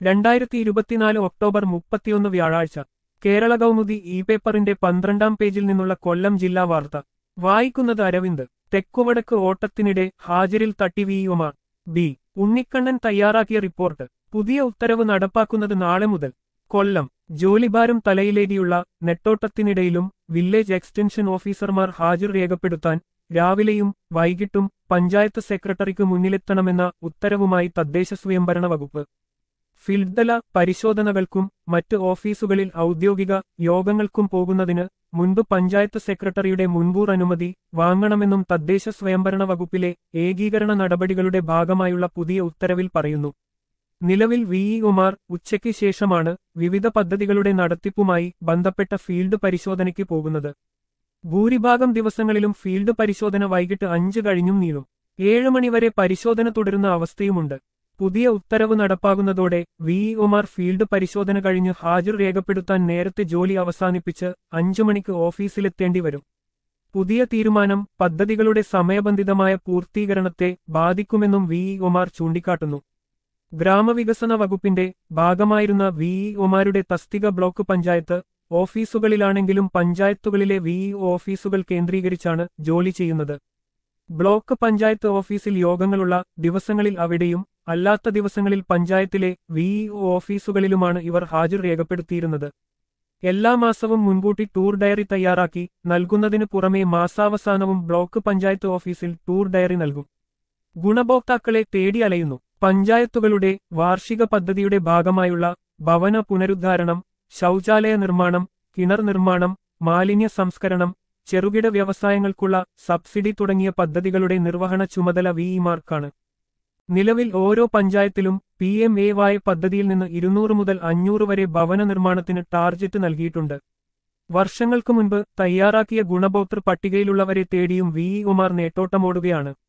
രണ്ടായിരത്തി ഇരുപത്തിനാല് ഒക്ടോബർ മുപ്പത്തിയൊന്ന് വ്യാഴാഴ്ച കേരള കൗമുദി ഇ പേപ്പറിന്റെ പന്ത്രണ്ടാം പേജിൽ നിന്നുള്ള കൊല്ലം ജില്ലാ വാർത്ത വായിക്കുന്നത് അരവിന്ദ് തെക്കുവടക്ക് ഓട്ടത്തിനിടെ ഹാജരിൽ തട്ടി വീയുമാർ ബി ഉണ്ണിക്കണ്ണൻ തയ്യാറാക്കിയ റിപ്പോർട്ട് പുതിയ ഉത്തരവ് നടപ്പാക്കുന്നത് നാളെ മുതൽ കൊല്ലം ജോലിഭാരം തലയിലേകിയുള്ള നെട്ടോട്ടത്തിനിടയിലും വില്ലേജ് എക്സ്റ്റൻഷൻ ഓഫീസർമാർ ഹാജർ രേഖപ്പെടുത്താൻ രാവിലെയും വൈകിട്ടും പഞ്ചായത്ത് സെക്രട്ടറിക്ക് മുന്നിലെത്തണമെന്ന ഉത്തരവുമായി തദ്ദേശ സ്വയംഭരണ വകുപ്പ് ഫീൽഡ്തല പരിശോധനകൾക്കും മറ്റ് ഓഫീസുകളിൽ ഔദ്യോഗിക യോഗങ്ങൾക്കും പോകുന്നതിന് മുൻപ് പഞ്ചായത്ത് സെക്രട്ടറിയുടെ മുൻകൂർ അനുമതി വാങ്ങണമെന്നും തദ്ദേശ സ്വയംഭരണ വകുപ്പിലെ ഏകീകരണ നടപടികളുടെ ഭാഗമായുള്ള പുതിയ ഉത്തരവിൽ പറയുന്നു നിലവിൽ വി ഇ ഉമാർ ഉച്ചയ്ക്ക് ശേഷമാണ് വിവിധ പദ്ധതികളുടെ നടത്തിപ്പുമായി ബന്ധപ്പെട്ട ഫീൽഡ് പരിശോധനയ്ക്ക് പോകുന്നത് ഭൂരിഭാഗം ദിവസങ്ങളിലും ഫീൽഡ് പരിശോധന വൈകിട്ട് അഞ്ച് കഴിഞ്ഞും നീളും ഏഴ് മണിവരെ പരിശോധന തുടരുന്ന അവസ്ഥയുമുണ്ട് പുതിയ ഉത്തരവ് നടപ്പാകുന്നതോടെ വി ഇ ഉമാർ ഫീൽഡ് പരിശോധന കഴിഞ്ഞ് ഹാജർ രേഖപ്പെടുത്താൻ നേരത്തെ ജോലി അവസാനിപ്പിച്ച് അഞ്ചു മണിക്ക് ഓഫീസിലെത്തേണ്ടി വരും പുതിയ തീരുമാനം പദ്ധതികളുടെ സമയബന്ധിതമായ പൂർത്തീകരണത്തെ ബാധിക്കുമെന്നും വി ഇ ഉമാർ ചൂണ്ടിക്കാട്ടുന്നു ഗ്രാമവികസന വകുപ്പിന്റെ ഭാഗമായിരുന്ന വി ഇ ഒമാരുടെ തസ്തിക ബ്ലോക്ക് പഞ്ചായത്ത് ഓഫീസുകളിലാണെങ്കിലും പഞ്ചായത്തുകളിലെ വി ഇ ഓഫീസുകൾ കേന്ദ്രീകരിച്ചാണ് ജോലി ചെയ്യുന്നത് ബ്ലോക്ക് പഞ്ചായത്ത് ഓഫീസിൽ യോഗങ്ങളുള്ള ദിവസങ്ങളിൽ അവിടെയും അല്ലാത്ത ദിവസങ്ങളിൽ പഞ്ചായത്തിലെ വി ഇ ഓഫീസുകളിലുമാണ് ഇവർ ഹാജർ രേഖപ്പെടുത്തിയിരുന്നത് എല്ലാ മാസവും മുൻകൂട്ടി ടൂർ ഡയറി തയ്യാറാക്കി നൽകുന്നതിനു പുറമെ മാസാവസാനവും ബ്ലോക്ക് പഞ്ചായത്ത് ഓഫീസിൽ ടൂർ ഡയറി നൽകും ഗുണഭോക്താക്കളെ തേടി അലയുന്നു പഞ്ചായത്തുകളുടെ വാർഷിക പദ്ധതിയുടെ ഭാഗമായുള്ള ഭവന പുനരുദ്ധാരണം ശൗചാലയ നിർമ്മാണം കിണർ നിർമ്മാണം മാലിന്യ സംസ്കരണം ചെറുകിട വ്യവസായങ്ങൾക്കുള്ള സബ്സിഡി തുടങ്ങിയ പദ്ധതികളുടെ നിർവഹണ ചുമതല വിഇമാർക്കാണ് നിലവിൽ ഓരോ പഞ്ചായത്തിലും പി എം എ വായ് പദ്ധതിയിൽ നിന്ന് ഇരുന്നൂറ് മുതൽ അഞ്ഞൂറ് വരെ ഭവന നിർമ്മാണത്തിന് ടാർജറ്റ് നൽകിയിട്ടുണ്ട് വർഷങ്ങൾക്കു മുൻപ് തയ്യാറാക്കിയ ഗുണഭോക്തൃ പട്ടികയിലുള്ളവരെ തേടിയും വി ഇ ഉമാർ നേട്ടോട്ടമോടുകയാണ്